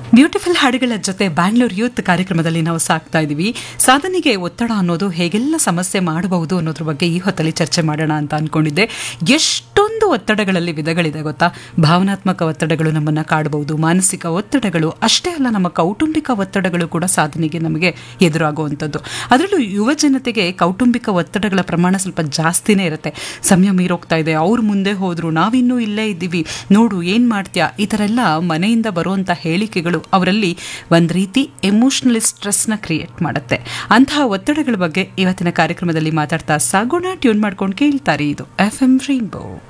beautiful ಹಾಡುಗಳ ಜೊತೆ Bangalore youth ಕಾರ್ಯಕ್ರಮದಲ್ಲಿ ನಾವು ಸಾಕ್ತಾ ಇದ್ದೀವಿ ಸಾಧನೆಗೆ ಒತ್ತಡ ಅನ್ನೋದು ಹೇಗೆಲ್ಲ ಸಮಸ್ಯೆ ಮಾಡಬಹುದು ಅನ್ನೋದ್ರ ಬಗ್ಗೆ ಈ ಹೊತ್ತಲ್ಲಿ ಚರ್ಚೆ ಮಾಡೋಣ ಅಂತ ಅನ್ಕೊಂಡಿದ್ದೆ ಎಷ್ಟೊಂದು ಒತ್ತಡಗಳಲ್ಲಿ ವಿಧಗಳಿದೆ ಗೊತ್ತಾ ಭಾವನಾತ್ಮಕ ಒತ್ತಡಗಳು ನಮ್ಮನ್ನ ಕಾಡಬಹುದು ಮಾನಸಿಕ ಒತ್ತಡಗಳು ಅಷ್ಟೇ ಅಲ್ಲ ನಮ್ಮ ಕೌಟುಂಬಿಕ ಒತ್ತಡಗಳು ಕೂಡ ಸಾಧನೆಗೆ ನಮಗೆ ಎದುರಾಗುವಂಥದ್ದು ಅದರಲ್ಲೂ ಯುವ ಜನತೆಗೆ ಕೌಟುಂಬಿಕ ಒತ್ತಡಗಳ ಪ್ರಮಾಣ ಸ್ವಲ್ಪ ಜಾಸ್ತಿನೇ ಇರುತ್ತೆ ಸಮಯ ಮೀರೋಗ್ತಾ ಇದೆ ಅವ್ರು ಮುಂದೆ ಹೋದ್ರು ನಾವಿನ್ನೂ ಇಲ್ಲೇ ಇದ್ದೀವಿ ನೋಡು ಏನ್ ಮಾಡ್ತೀಯಾ ಈ ಥರ ಎಲ್ಲ ಮನೆಯಿಂದ ಬರುವಂಥ ಹೇಳಿಕೆಗಳು ಅವರಲ್ಲಿ ಒಂದು ರೀತಿ ಎಮೋಷನಲ್ ಸ್ಟ್ರೆಸ್ನ ಕ್ರಿಯೇಟ್ ಮಾಡುತ್ತೆ ಅಂತಹ ಒತ್ತಡಗಳ ಬಗ್ಗೆ ಇವತ್ತಿನ ಕಾರ್ಯಕ್ರಮದಲ್ಲಿ ಮಾತಾಡ್ತಾ ಸಾಗೋಣ ಟ್ಯೂನ್ ಮಾಡ್ಕೊಂಡು ಕೇಳ್ತಾರೆ ಇದು ಎಫ್ ಎಂ ರೈನ್ಬೋ